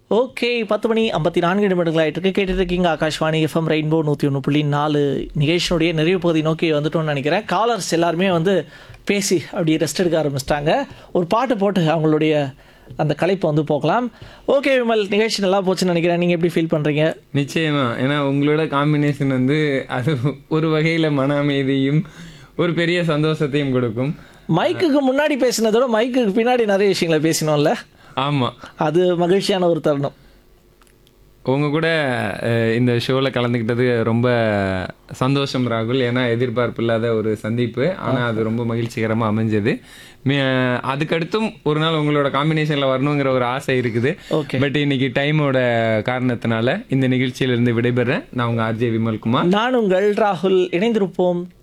okay பத்து மணி ஐம்பத்தி நான்கு நிமிடங்கள் ஆயிட்டு இருக்கு கேட்டுட்டு இருக்கீங்க ஆகாஷ்வாணி எஃப்எம் ரெயின்போ நூற்றி ஒன்று புள்ளி நாலு நிகழ்ச்சியினுடைய நிறைவு பகுதி நோக்கி வந்துட்டோம்னு நினைக்கிறேன் காலர்ஸ் எல்லாருமே வந்து பேசி அப்படி ரெஸ்ட் எடுக்க ஆரம்பிச்சிட்டாங்க ஒரு பாட்டு போட்டு அவங்களுடைய அந்த கலைப்பை வந்து போகலாம் ஓகே விமல் நிகழ்ச்சி நல்லா போச்சுன்னு நினைக்கிறேன் நீங்கள் எப்படி ஃபீல் பண்ணுறீங்க நிச்சயமா ஏன்னா உங்களோட காம்பினேஷன் வந்து அது ஒரு வகையில மன அமைதியும் ஒரு பெரிய சந்தோஷத்தையும் கொடுக்கும் மைக்குக்கு முன்னாடி பேசினதோட மைக்குக்கு பின்னாடி நிறைய விஷயங்களை பேசினோம்ல ஆமா அது மகிழ்ச்சியான ஒரு தருணம் உங்க கூட அஹ், இந்த ஷோவில் கலந்துக்கிட்டது ரொம்ப சந்தோஷம் ராகுல் ஏன்னா எதிர்பார்ப்பு இல்லாத ஒரு சந்திப்பு ஆனா அது ரொம்ப மகிழ்ச்சிகரமா அமைஞ்சது மே- அதுக்கடுத்தும் ஒரு நாள் உங்களோட காம்பினேஷன்ல வரணுங்கிற ஒரு ஆசை இருக்குது ஓகே பட் இன்னைக்கு டைமோட காரணத்தினால இந்த நிகழ்ச்சியிலிருந்து விடைபெறேன் நான் உங்க ஆர்ஜே விமல்குமார் நான் உங்கள் ராகுல் இணைந்திருப்போம்